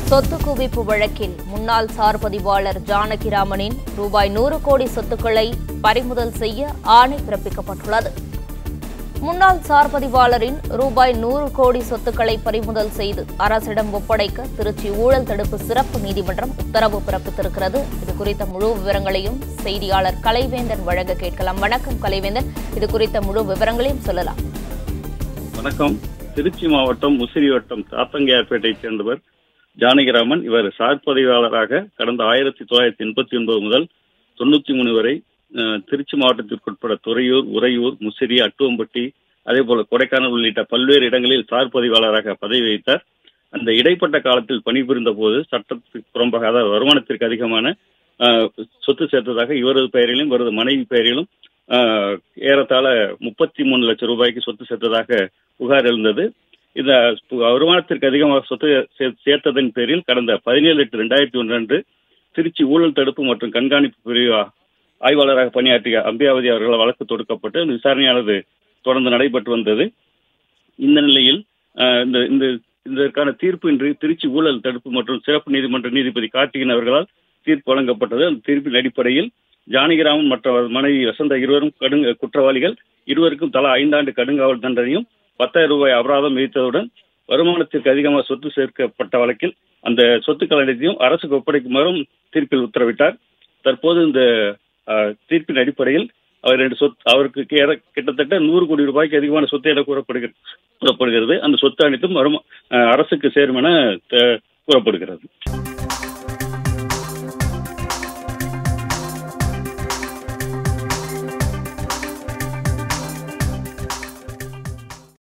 சொத்து குவிப்பு வழக்கில் முன்னாள் சார் பதிவாளர் ஜானகிராமனின் ரூபாய் நூறு கோடி சொத்துக்களை பறிமுதல் செய்ய ஆணை பிறப்பிக்கப்பட்டுள்ளது முன்னாள் சார் பதிவாளரின் ரூபாய் நூறு கோடி சொத்துக்களை பறிமுதல் செய்து அரசிடம் ஒப்படைக்க திருச்சி ஊழல் தடுப்பு சிறப்பு நீதிமன்றம் உத்தரவு பிறப்பித்திருக்கிறது இது குறித்த முழு விவரங்களையும் செய்தியாளர் கலைவேந்தன் வழங்க கேட்கலாம் வணக்கம் கலைவேந்தன் இது குறித்த முழு விவரங்களையும் சொல்லலாம் வணக்கம் திருச்சி மாவட்டம் முசிறி வட்டம் தாத்தங்கையார்பேட்டையைச் சேர்ந்தவர் ஜானகிராமன் இவர் சார் பதிவாளராக கடந்த ஆயிரத்தி தொள்ளாயிரத்தி எண்பத்தி ஒன்பது முதல் தொண்ணூத்தி மூணு வரை அஹ், திருச்சி மாவட்டத்திற்குட்பட்ட துறையூர் உறையூர் முசிறி அட்டுவம்பட்டி அதே போல கொடைக்கானல் உள்ளிட்ட பல்வேறு இடங்களில் சார் பதிவாளராக பதவி வகித்தார் அந்த இடைப்பட்ட காலத்தில் பணிபுரிந்த போது சட்டத்துக்கு புறம்பாக அதாவது வருமானத்திற்கு அதிகமான அஹ், சொத்து சேர்த்ததாக இவரது பெயரிலும் இவரது மனைவி பெயரிலும் அஹ், ஏறத்தாழ முப்பத்தி மூணு லட்சம் ரூபாய்க்கு சொத்து சேர்த்ததாக புகார் எழுந்தது இந்த பு- வருமானத்திற்கு அதிகமாக சொத்து சே- சேர்த்ததன் பேரில் கடந்த பதினேழு எட்டு ரெண்டாயிரத்தி ஒன்று அன்று திருச்சி ஊழல் தடுப்பு மற்றும் கண்காணிப்பு பிரிவு ஆ- ஆய்வாளராக பணியாற்றிய அம்பியாவதி அவர்களால் வழக்கு தொடுக்கப்பட்டு இந்த விசாரணையானது தொடர்ந்து நடைபெற்று வந்தது இந்த நிலையில் அஹ், இந்த இந்த இதற்கான தீர்ப்பு இன்று திருச்சி ஊழல் தடுப்பு மற்றும் சிறப்பு நீதிமன்ற நீதிபதி கார்த்திகன் அவர்களால் தீர்ப்பு வழங்கப்பட்டது அந்த தீர்ப்பின் அடிப்படையில் ஜானகிராமன் மற்ற அவரது மனைவி வசந்தா இருவரும் கடுங்க குற்றவாளிகள் இருவருக்கும் தலா ஐந்தாண்டு கடுங்காவல் தண்டனையும் பத்தாயிரம் ரூபாய் அபராதம் விதித்ததுடன் வருமானத்திற்கு அதிகமாக சொத்து சேர்க்கப்பட்ட வழக்கில் அந்த சொத்துக்கள் அனைத்தையும் அரசுக்கு ஒப்படைக்குமாறும் தீர்ப்பில் உத்தரவிட்டார் தற்போது இந்த அஹ், தீர்ப்பின் அடிப்படையில் அவர் ரெண்டு சொத்து அவருக்கு கே- கிட்டத்தட்ட நூறு கோடி ரூபாய்க்கு அதிகமான சொத்து என கூறப்படுகிறது கூறப்படுகிறது அந்த சொத்து அனைத்தும் வருமா அஹ், அரசுக்கு சேரும் என த- கூறப்படுகிறது